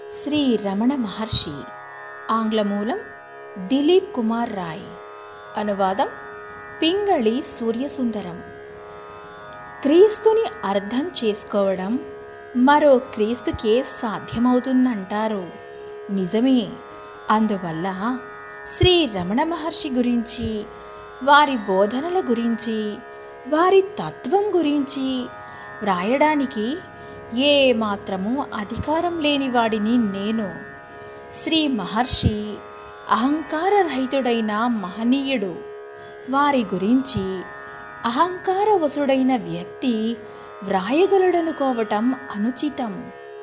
శ్రీ రమణ మహర్షి ఆంగ్లమూలం దిలీప్ కుమార్ రాయ్ అనువాదం పింగళి సూర్యసుందరం క్రీస్తుని అర్థం చేసుకోవడం మరో క్రీస్తుకే సాధ్యమవుతుందంటారు నిజమే అందువల్ల శ్రీ రమణ మహర్షి గురించి వారి బోధనల గురించి వారి తత్వం గురించి వ్రాయడానికి ఏ మాత్రము అధికారం లేని వాడిని నేను శ్రీ మహర్షి అహంకారరహితుడైన మహనీయుడు వారి గురించి అహంకారవసుడైన వ్యక్తి వ్రాయగలడనుకోవటం అనుచితం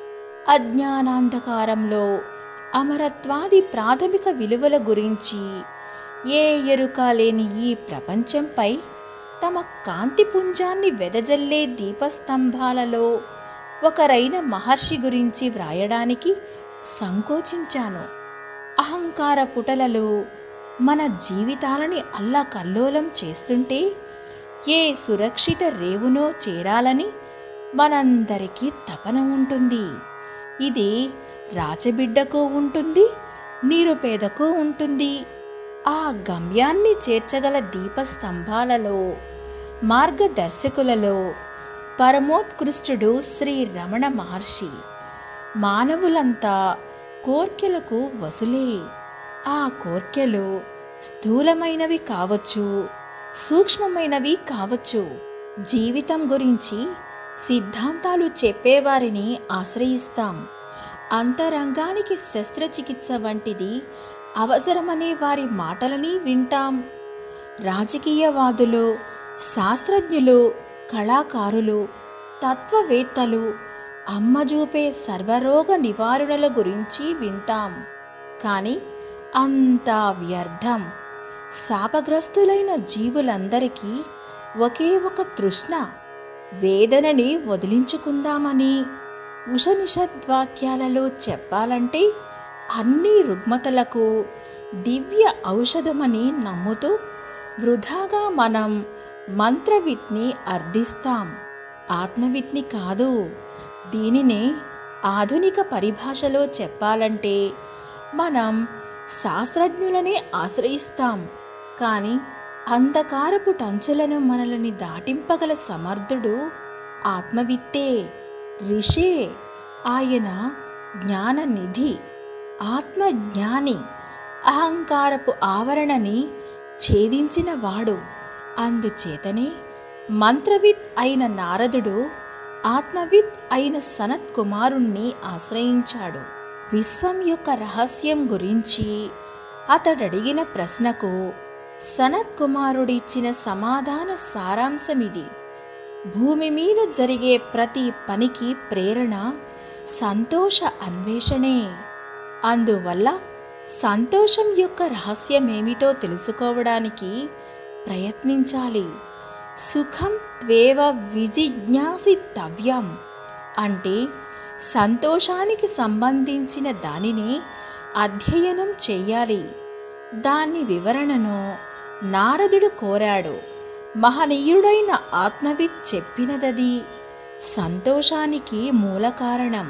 అజ్ఞానాంధకారంలో అమరత్వాది ప్రాథమిక విలువల గురించి ఏ ఎరుక లేని ఈ ప్రపంచంపై తమ కాంతిపుంజాన్ని వెదజల్లే దీపస్తంభాలలో ఒకరైన మహర్షి గురించి వ్రాయడానికి సంకోచించాను అహంకార పుటలలో మన జీవితాలని అల్లకల్లోలం చేస్తుంటే ఏ సురక్షిత రేవునో చేరాలని మనందరికీ తపన ఉంటుంది ఇది రాజబిడ్డకు ఉంటుంది నిరుపేదకు ఉంటుంది ఆ గమ్యాన్ని చేర్చగల దీపస్తంభాలలో మార్గదర్శకులలో పరమోత్కృష్టుడు శ్రీ రమణ మహర్షి మానవులంతా కోర్కెలకు వసులే ఆ కోర్కెలు స్థూలమైనవి కావచ్చు సూక్ష్మమైనవి కావచ్చు జీవితం గురించి సిద్ధాంతాలు చెప్పేవారిని ఆశ్రయిస్తాం అంతరంగానికి శస్త్రచికిత్స వంటిది అవసరమనే వారి మాటలని వింటాం రాజకీయవాదులు శాస్త్రజ్ఞులు కళాకారులు తత్వవేత్తలు అమ్మజూపే సర్వరోగ నివారణల గురించి వింటాం కానీ అంతా వ్యర్థం శాపగ్రస్తులైన జీవులందరికీ ఒకే ఒక తృష్ణ వేదనని వదిలించుకుందామని ఉషనిషద్వాక్యాలలో చెప్పాలంటే అన్ని రుగ్మతలకు దివ్య ఔషధమని నమ్ముతూ వృధాగా మనం మంత్రవిత్ని అర్థిస్తాం ఆత్మవిత్ని కాదు దీనినే ఆధునిక పరిభాషలో చెప్పాలంటే మనం శాస్త్రజ్ఞులనే ఆశ్రయిస్తాం కానీ అంధకారపు టంచులను మనల్ని దాటింపగల సమర్థుడు ఆత్మవిత్తే రిషే ఆయన జ్ఞాననిధి ఆత్మజ్ఞాని అహంకారపు ఆవరణని ఛేదించిన వాడు అందుచేతనే మంత్రవిత్ అయిన నారదుడు ఆత్మవిత్ అయిన సనత్ కుమారుణ్ణి ఆశ్రయించాడు విశ్వం యొక్క రహస్యం గురించి అతడడిగిన ప్రశ్నకు సనత్ కుమారుడిచ్చిన సమాధాన సారాంశమిది భూమి మీద జరిగే ప్రతి పనికి ప్రేరణ సంతోష అన్వేషణే అందువల్ల సంతోషం యొక్క రహస్యమేమిటో తెలుసుకోవడానికి ప్రయత్నించాలి సుఖం త్వేవ విజిజ్ఞాసితవ్యం అంటే సంతోషానికి సంబంధించిన దానిని అధ్యయనం చెయ్యాలి దాని వివరణను నారదుడు కోరాడు మహనీయుడైన ఆత్మవిత్ చెప్పినదది సంతోషానికి మూల కారణం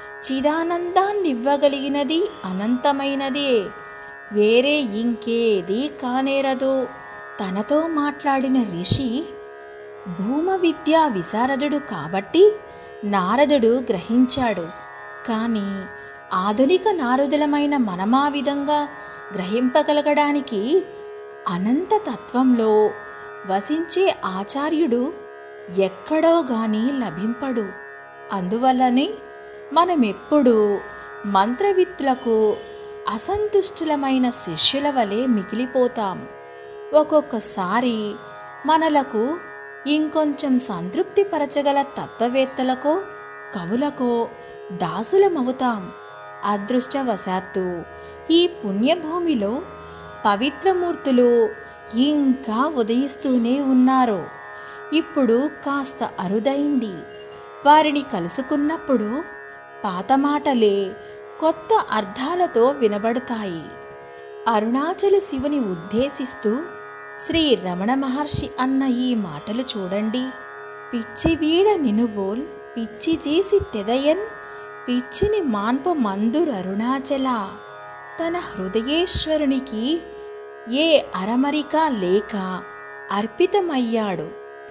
చిదానందాన్నివ్వగలిగినది అనంతమైనదే వేరే ఇంకేది కానేరదు తనతో మాట్లాడిన ఋషి భూమ విద్యా విశారదుడు కాబట్టి నారదుడు గ్రహించాడు కానీ ఆధునిక నారదులమైన మనమా విధంగా గ్రహింపగలగడానికి అనంత తత్వంలో వసించే ఆచార్యుడు ఎక్కడో గాని లభింపడు అందువల్లనే మనమెప్పుడూ మంత్రవిత్తులకు అసంతుష్టులమైన శిష్యుల వలె మిగిలిపోతాం ఒక్కొక్కసారి మనలకు ఇంకొంచెం సంతృప్తి పరచగల తత్వవేత్తలకో కవులకో దాసులమవుతాం అదృష్టవశాత్తు ఈ పుణ్యభూమిలో పవిత్రమూర్తులు ఇంకా ఉదయిస్తూనే ఉన్నారు ఇప్పుడు కాస్త అరుదైంది వారిని కలుసుకున్నప్పుడు పాత మాటలే కొత్త అర్థాలతో వినబడతాయి అరుణాచల శివుని ఉద్దేశిస్తూ శ్రీ రమణ మహర్షి అన్న ఈ మాటలు చూడండి పిచ్చి వీడ నినుబోల్ పిచ్చి చేసి తెదయన్ పిచ్చిని మాన్పు మందురరుణాచల తన హృదయేశ్వరునికి ఏ అరమరిక లేక అర్పితమయ్యాడు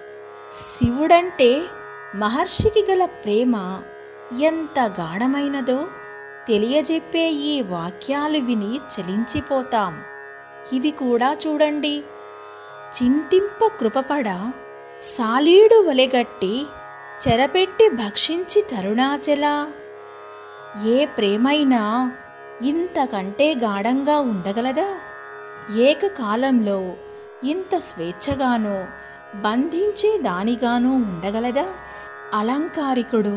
శివుడంటే మహర్షికి గల ప్రేమ ఎంత గాఢమైనదో తెలియజెప్పే ఈ వాక్యాలు విని చలించిపోతాం ఇవి కూడా చూడండి చింతింప కృపపడ సాలీడు వలెగట్టి చెరపెట్టి భక్షించి తరుణాచల ఏ ప్రేమైనా ఇంతకంటే గాఢంగా ఉండగలదా ఏకకాలంలో ఇంత స్వేచ్ఛగానో బంధించే దానిగానూ ఉండగలదా అలంకారికుడు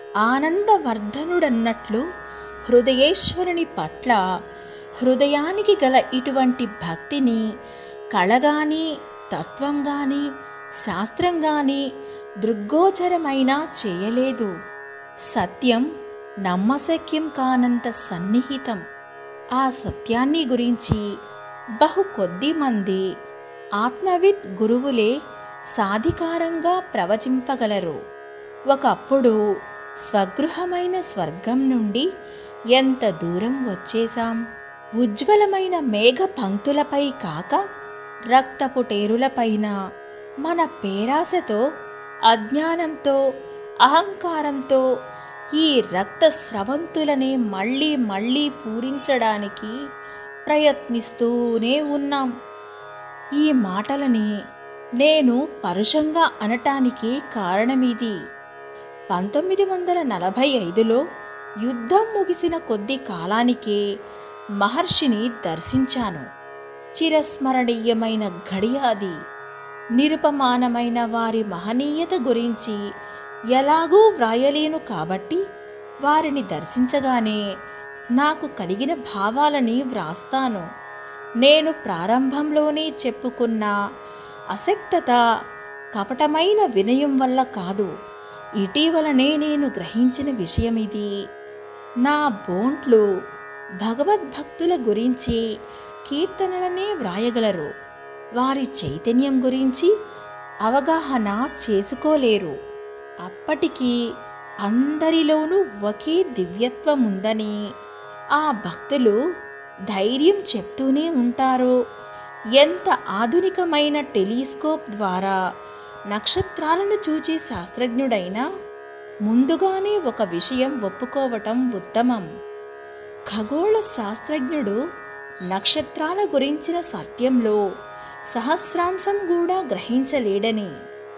ఆనందవర్ధనుడన్నట్లు హృదయేశ్వరుని పట్ల హృదయానికి గల ఇటువంటి భక్తిని కళగాని తత్వం గాని శాస్త్రం గాని దృగ్గోచరమైనా చేయలేదు సత్యం నమ్మశక్యం కానంత సన్నిహితం ఆ సత్యాన్ని గురించి బహు కొద్ది మంది ఆత్మవిత్ గురువులే సాధికారంగా ప్రవచింపగలరు ఒకప్పుడు స్వగృహమైన స్వర్గం నుండి ఎంత దూరం వచ్చేశాం ఉజ్వలమైన మేఘ పంక్తులపై కాక రక్తపు టేరులపైన మన పేరాసతో అజ్ఞానంతో అహంకారంతో ఈ రక్త స్రవంతులనే మళ్ళీ మళ్ళీ పూరించడానికి ప్రయత్నిస్తూనే ఉన్నాం ఈ మాటలని నేను పరుషంగా అనటానికి కారణమిది పంతొమ్మిది వందల నలభై ఐదులో యుద్ధం ముగిసిన కొద్ది కాలానికే మహర్షిని దర్శించాను చిరస్మరణీయమైన ఘడియ అది నిరుపమానమైన వారి మహనీయత గురించి ఎలాగూ వ్రాయలేను కాబట్టి వారిని దర్శించగానే నాకు కలిగిన భావాలని వ్రాస్తాను నేను ప్రారంభంలోనే చెప్పుకున్న అసక్తత కపటమైన వినయం వల్ల కాదు ఇటీవలనే నేను గ్రహించిన విషయం ఇది నా బోంట్లు భగవద్భక్తుల గురించి కీర్తనలనే వ్రాయగలరు వారి చైతన్యం గురించి అవగాహన చేసుకోలేరు అప్పటికి అందరిలోనూ ఒకే దివ్యత్వం ఉందని ఆ భక్తులు ధైర్యం చెప్తూనే ఉంటారు ఎంత ఆధునికమైన టెలిస్కోప్ ద్వారా నక్షత్రాలను చూచే శాస్త్రజ్ఞుడైనా ముందుగానే ఒక విషయం ఒప్పుకోవటం ఉత్తమం ఖగోళ శాస్త్రజ్ఞుడు నక్షత్రాల గురించిన సత్యంలో సహస్రాంశం కూడా గ్రహించలేడని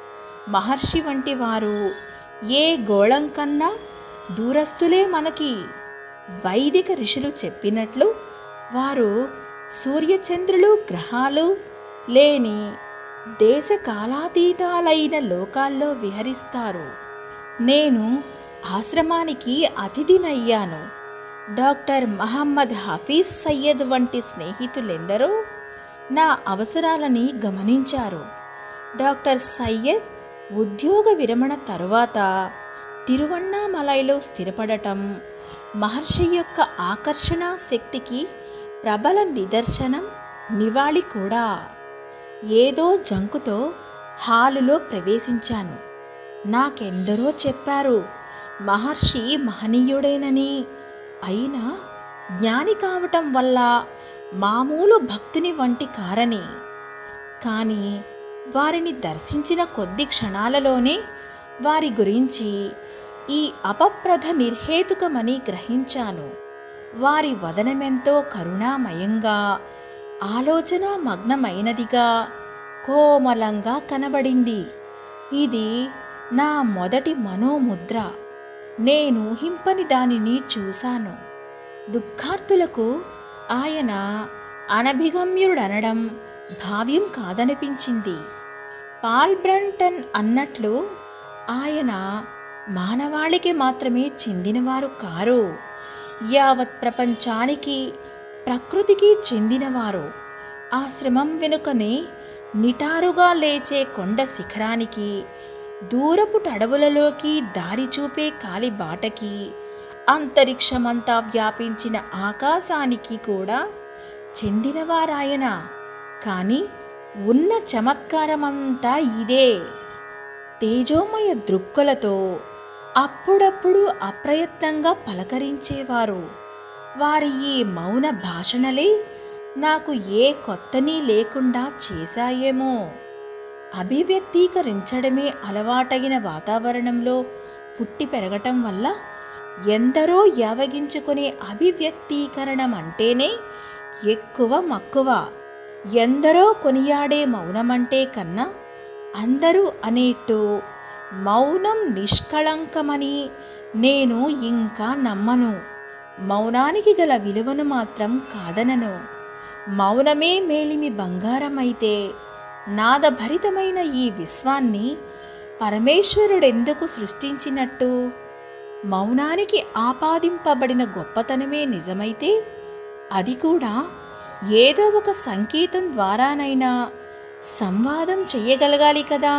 మహర్షి వంటి వారు ఏ గోళం కన్నా దూరస్తులే మనకి వైదిక ఋషులు చెప్పినట్లు వారు సూర్యచంద్రులు గ్రహాలు లేని దేశ కాలాతీతాలైన లోకాల్లో విహరిస్తారు నేను ఆశ్రమానికి అతిథినయ్యాను డాక్టర్ మహమ్మద్ హఫీజ్ సయ్యద్ వంటి స్నేహితులెందరో నా అవసరాలని గమనించారు డాక్టర్ సయ్యద్ ఉద్యోగ విరమణ తరువాత తిరువన్నామలైలో స్థిరపడటం మహర్షి యొక్క ఆకర్షణ శక్తికి ప్రబల నిదర్శనం నివాళి కూడా ఏదో జంకుతో హాలులో ప్రవేశించాను నాకెందరో చెప్పారు మహర్షి మహనీయుడేనని అయినా జ్ఞాని కావటం వల్ల మామూలు భక్తుని వంటి కారని కానీ వారిని దర్శించిన కొద్ది క్షణాలలోనే వారి గురించి ఈ అపప్రధ నిర్హేతుకమని గ్రహించాను వారి వదనమెంతో కరుణామయంగా ఆలోచన మగ్నమైనదిగా కోమలంగా కనబడింది ఇది నా మొదటి మనోముద్ర నేను హింపని దానిని చూశాను దుఃఖార్తులకు ఆయన అనభిగమ్యుడనడం భావ్యం కాదనిపించింది పాల్ బ్రంటన్ అన్నట్లు ఆయన మానవాళికి మాత్రమే చెందినవారు కారు యావత్ ప్రపంచానికి ప్రకృతికి చెందినవారు ఆశ్రమం వెనుకనే నిటారుగా లేచే కొండ శిఖరానికి దూరపు టడవులలోకి దారి చూపే కాలిబాటకి అంతరిక్షమంతా వ్యాపించిన ఆకాశానికి కూడా చెందినవారాయన కానీ ఉన్న చమత్కారమంతా ఇదే తేజోమయ దృక్కులతో అప్పుడప్పుడు అప్రయత్నంగా పలకరించేవారు వారి ఈ మౌన భాషణలే నాకు ఏ కొత్తనీ లేకుండా చేశాయేమో అభివ్యక్తీకరించడమే అలవాటైన వాతావరణంలో పుట్టి పెరగటం వల్ల ఎందరో యావగించుకునే అభివ్యక్తీకరణం అంటేనే ఎక్కువ మక్కువ ఎందరో కొనియాడే మౌనమంటే కన్నా అందరూ అనేట్టు మౌనం నిష్కళంకమని నేను ఇంకా నమ్మను మౌనానికి గల విలువను మాత్రం కాదనను మౌనమే మేలిమి బంగారమైతే నాదభరితమైన ఈ విశ్వాన్ని పరమేశ్వరుడెందుకు సృష్టించినట్టు మౌనానికి ఆపాదింపబడిన గొప్పతనమే నిజమైతే అది కూడా ఏదో ఒక సంకేతం ద్వారానైనా సంవాదం చెయ్యగలగాలి కదా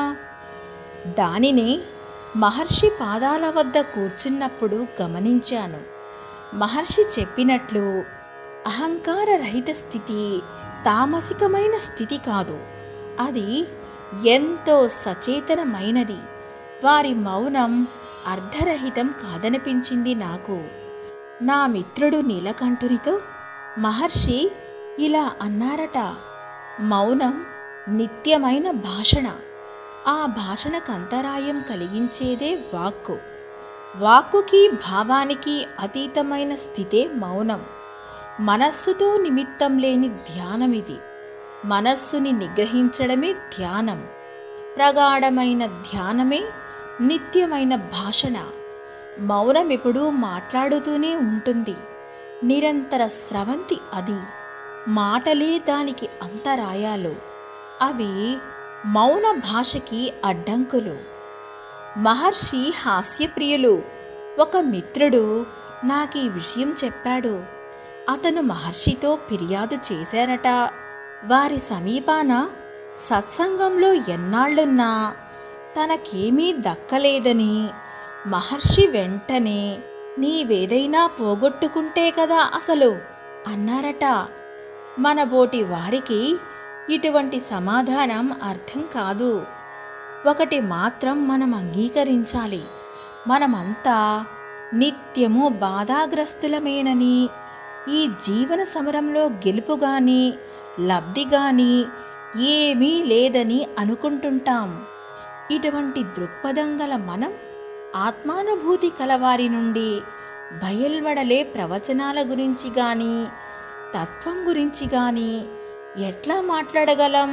దానిని మహర్షి పాదాల వద్ద కూర్చున్నప్పుడు గమనించాను మహర్షి చెప్పినట్లు అహంకార రహిత స్థితి తామసికమైన స్థితి కాదు అది ఎంతో సచేతనమైనది వారి మౌనం అర్ధరహితం కాదనిపించింది నాకు నా మిత్రుడు నీలకంఠునితో మహర్షి ఇలా అన్నారట మౌనం నిత్యమైన భాషణ ఆ భాషణకు అంతరాయం కలిగించేదే వాక్కు వాక్కుకి భావానికి అతీతమైన స్థితే మౌనం మనస్సుతో నిమిత్తం లేని ధ్యానమిది మనస్సుని నిగ్రహించడమే ధ్యానం ప్రగాఢమైన ధ్యానమే నిత్యమైన భాషణ మౌనం ఎప్పుడూ మాట్లాడుతూనే ఉంటుంది నిరంతర స్రవంతి అది మాటలే దానికి అంతరాయాలు అవి మౌన భాషకి అడ్డంకులు మహర్షి హాస్యప్రియులు ఒక మిత్రుడు నాకు ఈ విషయం చెప్పాడు అతను మహర్షితో ఫిర్యాదు చేశారట వారి సమీపాన సత్సంగంలో ఎన్నాళ్ళున్నా తనకేమీ దక్కలేదని మహర్షి వెంటనే నీవేదైనా పోగొట్టుకుంటే కదా అసలు అన్నారట మన బోటి వారికి ఇటువంటి సమాధానం అర్థం కాదు ఒకటి మాత్రం మనం అంగీకరించాలి మనమంతా నిత్యము బాధాగ్రస్తులమేనని ఈ జీవన సమరంలో గెలుపు గాని లబ్ధి గాని ఏమీ లేదని అనుకుంటుంటాం ఇటువంటి దృక్పథం గల మనం ఆత్మానుభూతి కలవారి నుండి బయల్వడలే ప్రవచనాల గురించి గాని తత్వం గురించి గాని ఎట్లా మాట్లాడగలం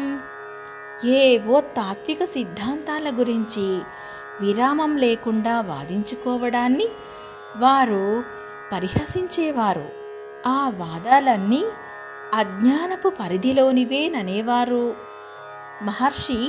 ఏవో తాత్విక సిద్ధాంతాల గురించి విరామం లేకుండా వాదించుకోవడాన్ని వారు పరిహసించేవారు ఆ వాదాలన్నీ అజ్ఞానపు పరిధిలోనివేననేవారు మహర్షి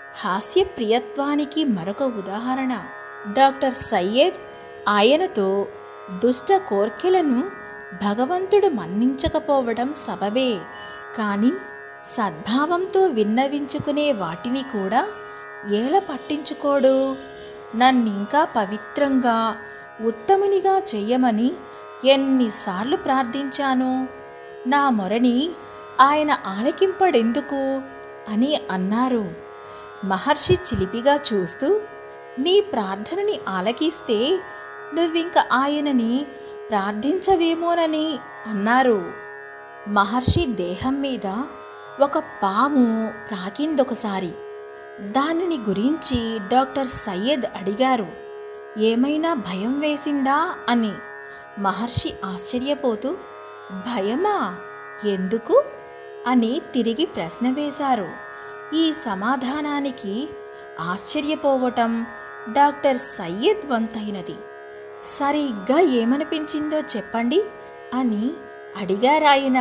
హాస్యప్రియత్వానికి మరొక ఉదాహరణ డాక్టర్ సయ్యద్ ఆయనతో దుష్ట కోర్కెలను భగవంతుడు మన్నించకపోవడం సబబే కాని సద్భావంతో విన్నవించుకునే వాటిని కూడా ఏల పట్టించుకోడు నన్నింకా పవిత్రంగా ఉత్తమునిగా చెయ్యమని ఎన్నిసార్లు ప్రార్థించాను నా మొరని ఆయన ఆలకింపడెందుకు అని అన్నారు మహర్షి చిలిపిగా చూస్తూ నీ ప్రార్థనని ఆలకిస్తే నువ్వింక ఆయనని ప్రార్థించవేమోనని అన్నారు మహర్షి దేహం మీద ఒక పాము ప్రాకిందొకసారి దానిని గురించి డాక్టర్ సయ్యద్ అడిగారు ఏమైనా భయం వేసిందా అని మహర్షి ఆశ్చర్యపోతూ భయమా ఎందుకు అని తిరిగి ప్రశ్న వేశారు ఈ సమాధానానికి ఆశ్చర్యపోవటం డాక్టర్ సయ్యద్ వంతైనది సరిగ్గా ఏమనిపించిందో చెప్పండి అని అడిగారాయన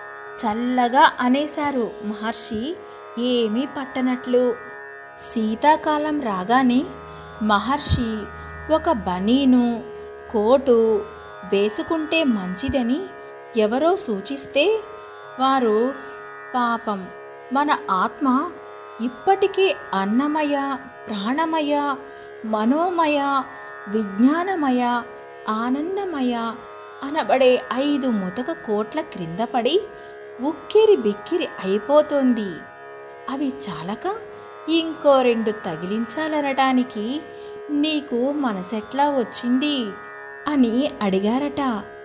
చల్లగా అనేశారు మహర్షి ఏమీ పట్టనట్లు శీతాకాలం రాగానే మహర్షి ఒక బనీను కోటు వేసుకుంటే మంచిదని ఎవరో సూచిస్తే వారు పాపం మన ఆత్మ ఇప్పటికే అన్నమయ ప్రాణమయ మనోమయ విజ్ఞానమయ ఆనందమయ అనబడే ఐదు ముతక కోట్ల క్రింద పడి ఉక్కిరి బిక్కిరి అయిపోతోంది అవి చాలక ఇంకో రెండు తగిలించాలనటానికి నీకు మనసెట్లా వచ్చింది అని అడిగారట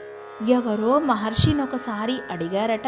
ఎవరో మహర్షినొకసారి అడిగారట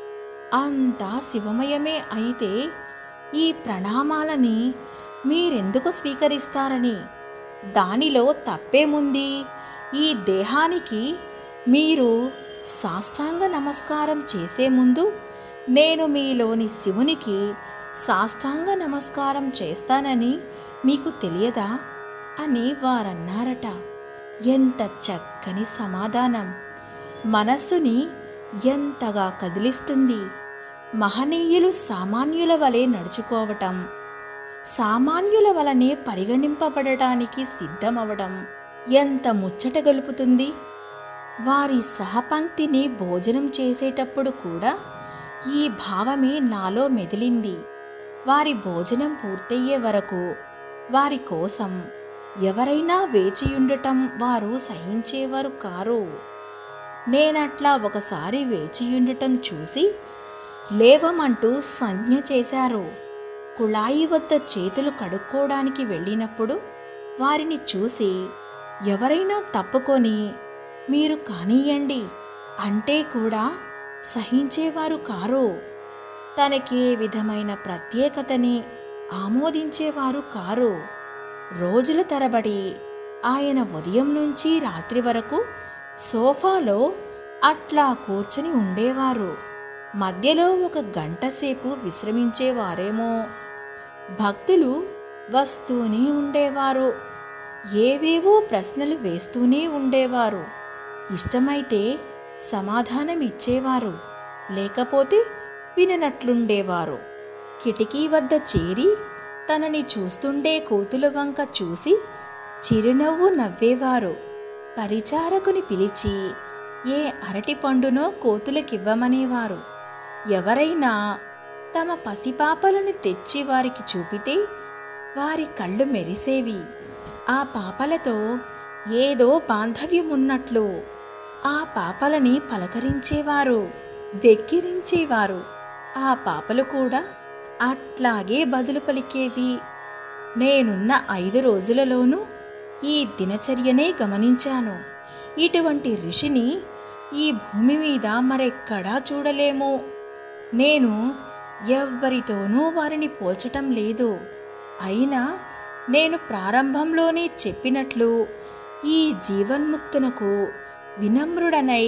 అంతా శివమయమే అయితే ఈ ప్రణామాలని మీరెందుకు స్వీకరిస్తారని దానిలో తప్పేముంది ఈ దేహానికి మీరు సాష్టాంగ నమస్కారం చేసే ముందు నేను మీలోని శివునికి సాష్టాంగ నమస్కారం చేస్తానని మీకు తెలియదా అని వారన్నారట ఎంత చక్కని సమాధానం మనస్సుని ఎంతగా కదిలిస్తుంది మహనీయులు సామాన్యుల వలె నడుచుకోవటం సామాన్యుల వలనే పరిగణింపబడటానికి సిద్ధమవడం ఎంత ముచ్చట గలుపుతుంది వారి సహపంక్తిని భోజనం చేసేటప్పుడు కూడా ఈ భావమే నాలో మెదిలింది వారి భోజనం పూర్తయ్యే వరకు వారి కోసం ఎవరైనా వేచియుండటం వారు సహించేవారు కారు నేనట్లా ఒకసారి వేచియుండటం చూసి లేవమంటూ సంజ్ఞ చేశారు కుళాయి వద్ద చేతులు కడుక్కోవడానికి వెళ్ళినప్పుడు వారిని చూసి ఎవరైనా తప్పుకొని మీరు కానియ్యండి అంటే కూడా సహించేవారు కారు తనకే విధమైన ప్రత్యేకతని ఆమోదించేవారు కారు రోజుల తరబడి ఆయన ఉదయం నుంచి రాత్రి వరకు సోఫాలో అట్లా కూర్చుని ఉండేవారు మధ్యలో ఒక గంట సేపు విశ్రమించేవారేమో భక్తులు వస్తూనే ఉండేవారు ఏవేవో ప్రశ్నలు వేస్తూనే ఉండేవారు ఇష్టమైతే సమాధానం ఇచ్చేవారు లేకపోతే విననట్లుండేవారు కిటికీ వద్ద చేరి తనని చూస్తుండే కోతుల వంక చూసి చిరునవ్వు నవ్వేవారు పరిచారకుని పిలిచి ఏ అరటి పండునో కోతులకివ్వమనేవారు ఎవరైనా తమ పసిపాపలను తెచ్చి వారికి చూపితే వారి కళ్ళు మెరిసేవి ఆ పాపలతో ఏదో బాంధవ్యమున్నట్లు ఆ పాపలని పలకరించేవారు వెక్కిరించేవారు ఆ పాపలు కూడా అట్లాగే బదులు పలికేవి నేనున్న ఐదు రోజులలోనూ ఈ దినచర్యనే గమనించాను ఇటువంటి ఋషిని ఈ భూమి మీద మరెక్కడా చూడలేము నేను ఎవ్వరితోనూ వారిని పోల్చటం లేదు అయినా నేను ప్రారంభంలోనే చెప్పినట్లు ఈ జీవన్ముక్తునకు వినమ్రుడనై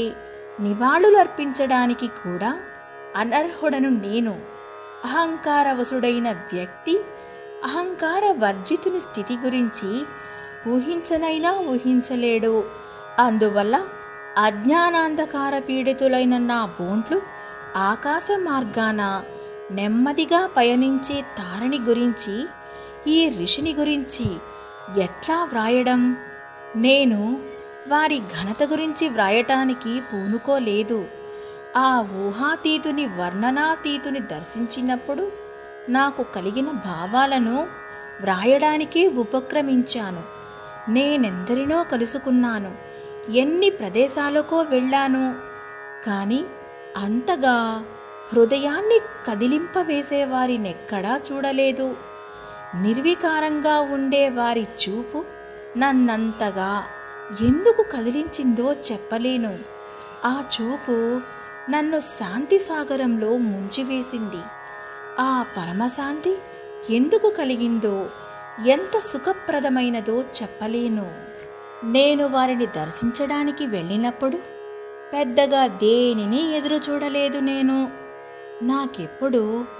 నివాళులర్పించడానికి కూడా అనర్హుడను నేను అహంకారవసుడైన వ్యక్తి అహంకార వర్జితుని స్థితి గురించి ఊహించనైనా ఊహించలేడు అందువల్ల అజ్ఞానాంధకార పీడితులైన నా బోంట్లు ఆకాశ మార్గాన నెమ్మదిగా పయనించే తారని గురించి ఈ ఋషిని గురించి ఎట్లా వ్రాయడం నేను వారి ఘనత గురించి వ్రాయటానికి పూనుకోలేదు ఆ ఊహాతీతుని వర్ణనాతీతుని దర్శించినప్పుడు నాకు కలిగిన భావాలను వ్రాయడానికే ఉపక్రమించాను నేనెందరినో కలుసుకున్నాను ఎన్ని ప్రదేశాలకో వెళ్ళాను కానీ అంతగా హృదయాన్ని కదిలింపవేసే వారినెక్కడా చూడలేదు నిర్వికారంగా ఉండే వారి చూపు నన్నంతగా ఎందుకు కదిలించిందో చెప్పలేను ఆ చూపు నన్ను శాంతి సాగరంలో ముంచివేసింది ఆ పరమశాంతి ఎందుకు కలిగిందో ఎంత సుఖప్రదమైనదో చెప్పలేను నేను వారిని దర్శించడానికి వెళ్ళినప్పుడు పెద్దగా దేనిని ఎదురు చూడలేదు నేను నాకెప్పుడు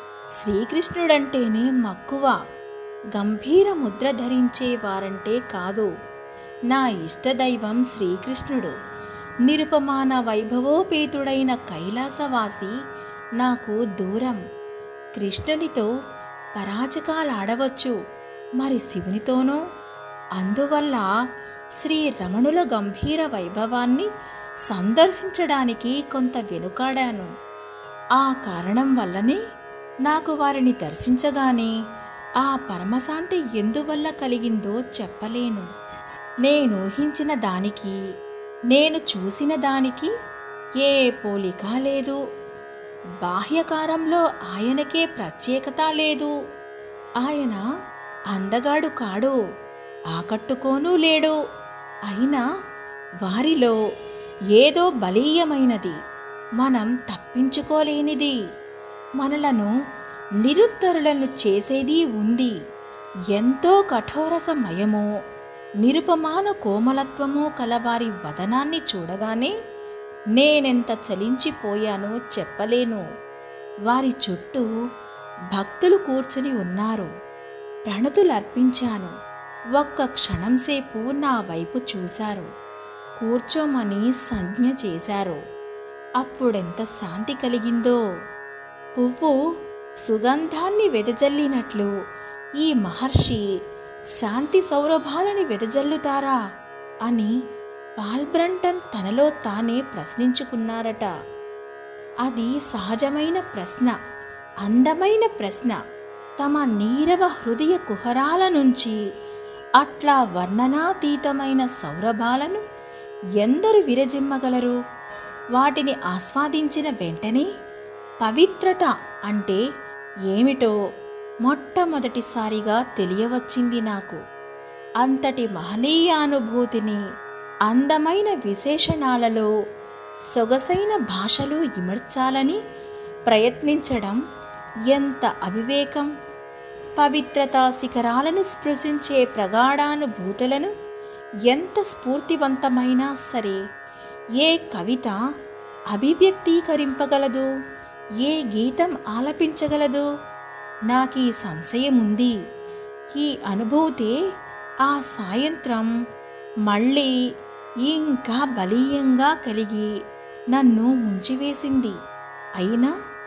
శ్రీకృష్ణుడంటేనే మక్కువ గంభీర ముద్ర ధరించే వారంటే కాదు నా ఇష్టదైవం శ్రీకృష్ణుడు నిరుపమాన వైభవోపేతుడైన కైలాసవాసి నాకు దూరం కృష్ణునితో పరాజకాలాడవచ్చు మరి శివునితోనో అందువల్ల శ్రీ రమణుల గంభీర వైభవాన్ని సందర్శించడానికి కొంత వెనుకాడాను ఆ కారణం వల్లనే నాకు వారిని దర్శించగానే ఆ పరమశాంతి ఎందువల్ల కలిగిందో చెప్పలేను నేను ఊహించిన దానికి నేను చూసిన దానికి ఏ పోలిక లేదు బాహ్యకారంలో ఆయనకే ప్రత్యేకత లేదు ఆయన అందగాడు కాడు ఆకట్టుకోనూ లేడు అయినా వారిలో ఏదో బలీయమైనది మనం తప్పించుకోలేనిది మనలను నిరుత్తరులను చేసేది ఉంది ఎంతో కఠోరసమయమో నిరుపమాన కోమలత్వమో కలవారి వదనాన్ని చూడగానే నేనెంత చలించిపోయానో చెప్పలేను వారి చుట్టూ భక్తులు కూర్చుని ఉన్నారు ప్రణతులర్పించాను ఒక్క క్షణంసేపు నా వైపు చూశారు కూర్చోమని సంజ్ఞ చేశారు అప్పుడెంత శాంతి కలిగిందో పువ్వు సుగంధాన్ని వెదజల్లినట్లు ఈ మహర్షి శాంతి సౌరభాలని వెదజల్లుతారా అని పాల్బ్రంటన్ తనలో తానే ప్రశ్నించుకున్నారట అది సహజమైన ప్రశ్న అందమైన ప్రశ్న తమ నీరవ హృదయ కుహరాల నుంచి అట్లా వర్ణనాతీతమైన సౌరభాలను ఎందరు విరజిమ్మగలరు వాటిని ఆస్వాదించిన వెంటనే పవిత్రత అంటే ఏమిటో మొట్టమొదటిసారిగా తెలియవచ్చింది నాకు అంతటి మహనీయానుభూతిని అందమైన విశేషణాలలో సొగసైన భాషలో ఇమర్చాలని ప్రయత్నించడం ఎంత అవివేకం పవిత్రతా శిఖరాలను స్పృశించే ప్రగాఢానుభూతులను ఎంత స్ఫూర్తివంతమైనా సరే ఏ కవిత అభివ్యక్తీకరింపగలదు ఏ గీతం ఆలపించగలదు నాకీ సంశయం ఉంది ఈ అనుభూతి ఆ సాయంత్రం మళ్ళీ ఇంకా బలీయంగా కలిగి నన్ను ముంచివేసింది అయినా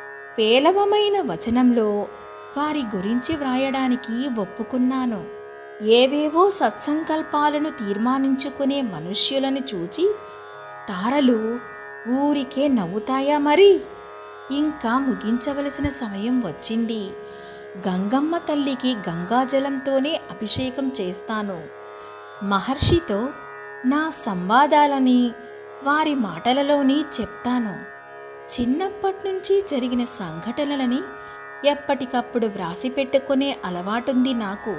పేలవమైన వచనంలో వారి గురించి వ్రాయడానికి ఒప్పుకున్నాను ఏవేవో సత్సంకల్పాలను తీర్మానించుకునే మనుష్యులను చూచి తారలు ఊరికే నవ్వుతాయా మరి ఇంకా ముగించవలసిన సమయం వచ్చింది గంగమ్మ తల్లికి గంగాజలంతోనే అభిషేకం చేస్తాను మహర్షితో నా సంవాదాలని వారి మాటలలోని చెప్తాను చిన్నప్పటి నుంచి జరిగిన సంఘటనలని ఎప్పటికప్పుడు వ్రాసి పెట్టుకునే అలవాటుంది నాకు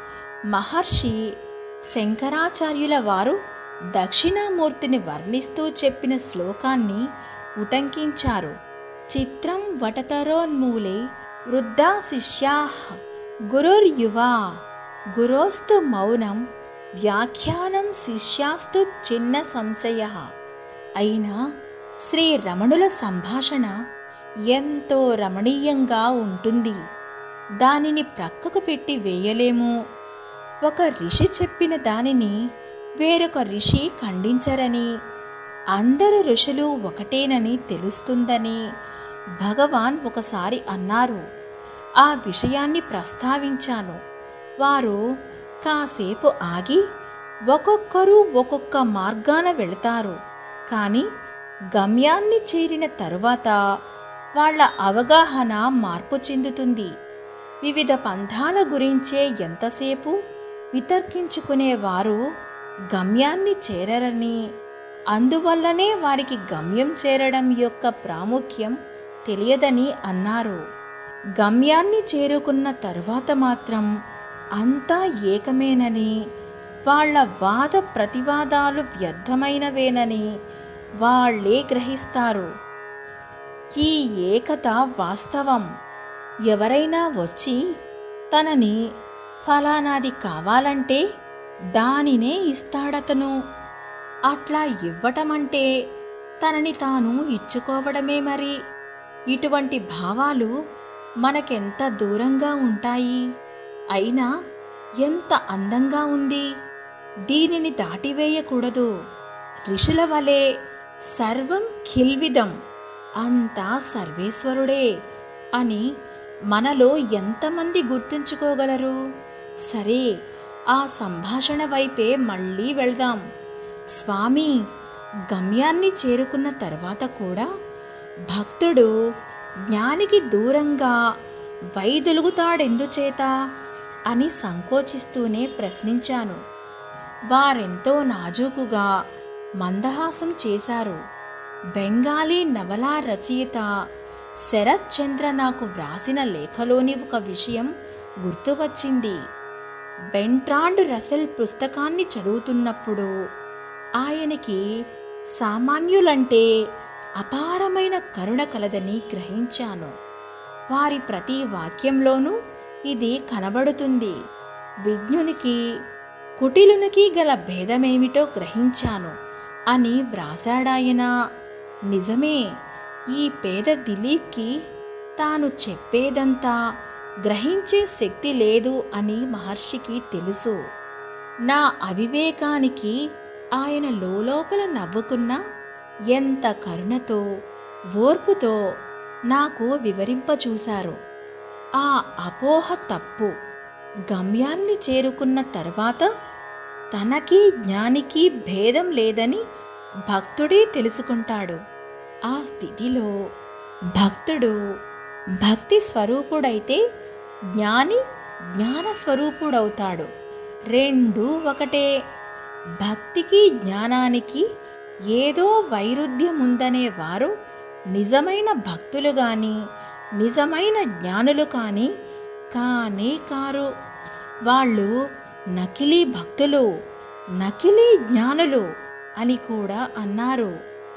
మహర్షి శంకరాచార్యుల వారు దక్షిణామూర్తిని వర్ణిస్తూ చెప్పిన శ్లోకాన్ని ఉటంకించారు చిత్రం వటతరోన్మూలే వృద్ధా శిష్యా గురుర్యువా గురోస్తు మౌనం వ్యాఖ్యానం శిష్యాస్తు చిన్న సంశయ అయినా శ్రీ రమణుల సంభాషణ ఎంతో రమణీయంగా ఉంటుంది దానిని ప్రక్కకు పెట్టి వేయలేము ఒక ఋషి చెప్పిన దానిని వేరొక ఋషి ఖండించరని అందరు ఋషులు ఒకటేనని తెలుస్తుందని భగవాన్ ఒకసారి అన్నారు ఆ విషయాన్ని ప్రస్తావించాను వారు కాసేపు ఆగి ఒక్కొక్కరు ఒక్కొక్క మార్గాన వెళతారు కానీ గమ్యాన్ని చేరిన తరువాత వాళ్ళ అవగాహన మార్పు చెందుతుంది వివిధ పంథాల గురించే ఎంతసేపు వితర్కించుకునేవారు గమ్యాన్ని చేరరని అందువల్లనే వారికి గమ్యం చేరడం యొక్క ప్రాముఖ్యం తెలియదని అన్నారు గమ్యాన్ని చేరుకున్న తరువాత మాత్రం అంతా ఏకమేనని వాళ్ళ వాద ప్రతివాదాలు వ్యర్థమైనవేనని వాళ్ళే గ్రహిస్తారు ఈ ఏకత వాస్తవం ఎవరైనా వచ్చి తనని ఫలానాది కావాలంటే దానినే ఇస్తాడతను అట్లా ఇవ్వటమంటే తనని తాను ఇచ్చుకోవడమే మరి ఇటువంటి భావాలు మనకెంత దూరంగా ఉంటాయి అయినా ఎంత అందంగా ఉంది దీనిని దాటివేయకూడదు ఋషుల వలె సర్వం ఖిల్విదం అంతా సర్వేశ్వరుడే అని మనలో ఎంతమంది గుర్తుంచుకోగలరు సరే ఆ సంభాషణ వైపే మళ్ళీ వెళ్దాం స్వామి గమ్యాన్ని చేరుకున్న తర్వాత కూడా భక్తుడు జ్ఞానికి దూరంగా వైదొలుగుతాడెందుచేత అని సంకోచిస్తూనే ప్రశ్నించాను వారెంతో నాజూకుగా మందహాసం చేశారు బెంగాలీ నవలా రచయిత శరత్ చంద్ర నాకు వ్రాసిన లేఖలోని ఒక విషయం గుర్తువచ్చింది బెంట్రాండ్ రసెల్ పుస్తకాన్ని చదువుతున్నప్పుడు ఆయనకి సామాన్యులంటే అపారమైన కరుణ కలదని గ్రహించాను వారి ప్రతి వాక్యంలోనూ ఇది కనబడుతుంది విజ్ఞునికి కుటిలునికి గల భేదమేమిటో గ్రహించాను అని వ్రాసాడాయన నిజమే ఈ పేద దిలీప్కి తాను చెప్పేదంతా గ్రహించే శక్తి లేదు అని మహర్షికి తెలుసు నా అవివేకానికి ఆయన లోపల నవ్వుకున్నా ఎంత కరుణతో ఓర్పుతో నాకు వివరింపచూశారు ఆ అపోహ తప్పు గమ్యాన్ని చేరుకున్న తర్వాత తనకి జ్ఞానికి భేదం లేదని భక్తుడే తెలుసుకుంటాడు ఆ స్థితిలో భక్తుడు భక్తి స్వరూపుడైతే జ్ఞాని జ్ఞాన స్వరూపుడవుతాడు రెండు ఒకటే భక్తికి జ్ఞానానికి ఏదో వైరుధ్యం ఉందనే వారు నిజమైన భక్తులు గాని నిజమైన జ్ఞానులు కానీ కానే కారు వాళ్ళు నకిలీ భక్తులు నకిలీ జ్ఞానులు అని కూడా అన్నారు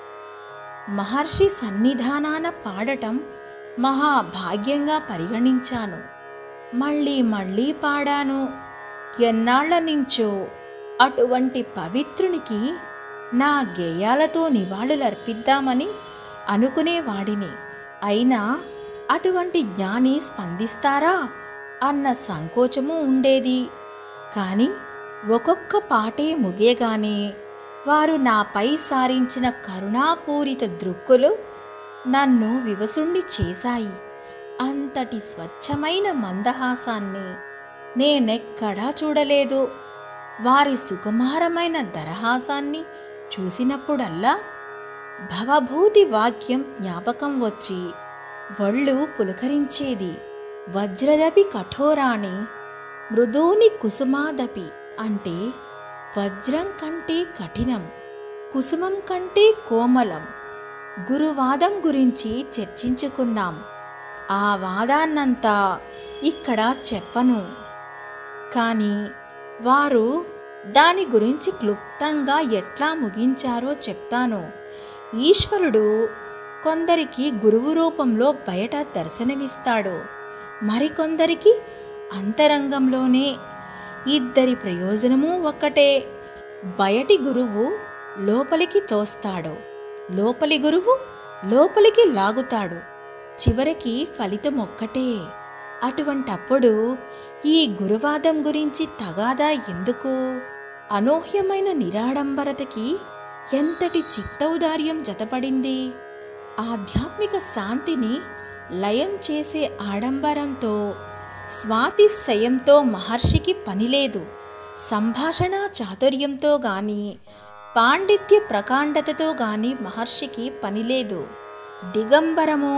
మహర్షి సన్నిధానాన పాడటం మహాభాగ్యంగా పరిగణించాను మళ్ళీ మళ్ళీ పాడాను ఎన్నాళ్ల నుంచో అటువంటి పవిత్రునికి నా గేయాలతో నివాళులర్పిద్దామని అనుకునేవాడిని అయినా అటువంటి జ్ఞాని స్పందిస్తారా అన్న సంకోచము ఉండేది కాని ఒక్కొక్క పాటే ముగియగానే వారు నాపై సారించిన కరుణాపూరిత దృక్కులు నన్ను వివసుణ్ణి చేశాయి అంతటి స్వచ్ఛమైన మందహాసాన్ని నేనెక్కడా చూడలేదు వారి సుకుమారమైన దరహాసాన్ని చూసినప్పుడల్లా భవభూతి వాక్యం జ్ఞాపకం వచ్చి ఒళ్ళు పులకరించేది వజ్రదపి కఠోరాణి మృదూని కుసుమాదపి అంటే వజ్రం కంటే కఠినం కుసుమం కంటే కోమలం గురువాదం గురించి చర్చించుకున్నాం ఆ వాదాన్నంతా ఇక్కడ చెప్పను కానీ వారు దాని గురించి క్లుప్తంగా ఎట్లా ముగించారో చెప్తాను ఈశ్వరుడు కొందరికి గురువు రూపంలో బయట దర్శనమిస్తాడు మరికొందరికి అంతరంగంలోనే ఇద్దరి ప్రయోజనము ఒక్కటే బయటి గురువు లోపలికి తోస్తాడు లోపలి గురువు లోపలికి లాగుతాడు చివరికి ఫలితం ఒక్కటే అటువంటప్పుడు ఈ గురువాదం గురించి తగాదా ఎందుకు అనూహ్యమైన నిరాడంబరతకి ఎంతటి చిత్తౌదార్యం జతపడింది ఆధ్యాత్మిక శాంతిని లయం చేసే ఆడంబరంతో స్వాతిశయంతో మహర్షికి పనిలేదు సంభాషణ చాతుర్యంతో గాని పాండిత్య ప్రకాండతతో గాని మహర్షికి పనిలేదు దిగంబరము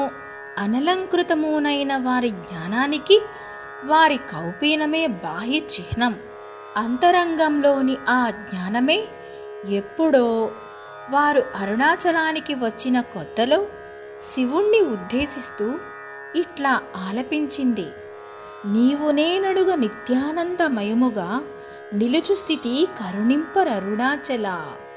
అనలంకృతమునైన వారి జ్ఞానానికి వారి కౌపీనమే బాహ్య చిహ్నం అంతరంగంలోని ఆ జ్ఞానమే ఎప్పుడో వారు అరుణాచలానికి వచ్చిన కొత్తలో శివుణ్ణి ఉద్దేశిస్తూ ఇట్లా ఆలపించింది నీవు నేనడుగ నిత్యానందమయముగా నిలుచు స్థితి కరుణింపరరుణాచల